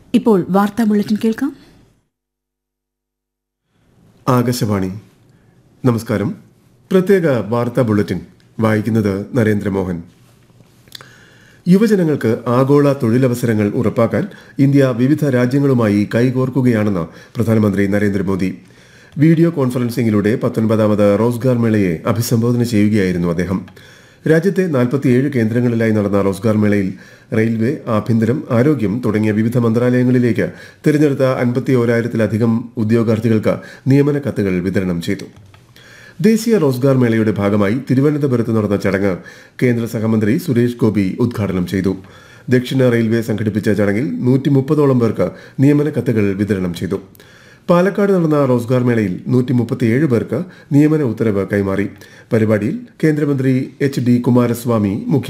ഇപ്പോൾ വാർത്താ ബുള്ളറ്റിൻ കേൾക്കാം ആകാശവാണി നമസ്കാരം പ്രത്യേക വാർത്താ ബുള്ളറ്റിൻ വായിക്കുന്നത് നരേന്ദ്രമോഹൻ യുവജനങ്ങൾക്ക് ആഗോള തൊഴിലവസരങ്ങൾ ഉറപ്പാക്കാൻ ഇന്ത്യ വിവിധ രാജ്യങ്ങളുമായി കൈകോർക്കുകയാണെന്ന് പ്രധാനമന്ത്രി നരേന്ദ്രമോദി വീഡിയോ കോൺഫറൻസിംഗിലൂടെ പത്തൊൻപതാമത് റോസ്ഗാർ മേളയെ അഭിസംബോധന ചെയ്യുകയായിരുന്നു അദ്ദേഹം രാജ്യത്തെ നാൽപ്പത്തിയേഴ് കേന്ദ്രങ്ങളിലായി നടന്ന റോസ്ഗാർ മേളയിൽ റെയിൽവേ ആഭ്യന്തരം ആരോഗ്യം തുടങ്ങിയ വിവിധ മന്ത്രാലയങ്ങളിലേക്ക് തിരഞ്ഞെടുത്ത അൻപത്തി ഓരായിരത്തിലധികം ഉദ്യോഗാർത്ഥികൾക്ക് നിയമന കത്തുകൾ വിതരണം ചെയ്തു ദേശീയ റോസ്ഗാർ മേളയുടെ ഭാഗമായി തിരുവനന്തപുരത്ത് നടന്ന ചടങ്ങ് കേന്ദ്ര സഹമന്ത്രി സുരേഷ് ഗോപി ഉദ്ഘാടനം ചെയ്തു ദക്ഷിണ റെയിൽവേ സംഘടിപ്പിച്ച ചടങ്ങിൽ നൂറ്റി മുപ്പതോളം പേർക്ക് നിയമന കത്തുകൾ വിതരണം ചെയ്തു പാലക്കാട് നടന്ന റോസ്ഗാർ മേളയിൽ നൂറ്റി മുപ്പത്തിയേഴ് പേർക്ക് നിയമന ഉത്തരവ് കൈമാറി പരിപാടിയിൽ കേന്ദ്രമന്ത്രി എച്ച് ഡി കുമാരസ്വാമി മുഖ്യ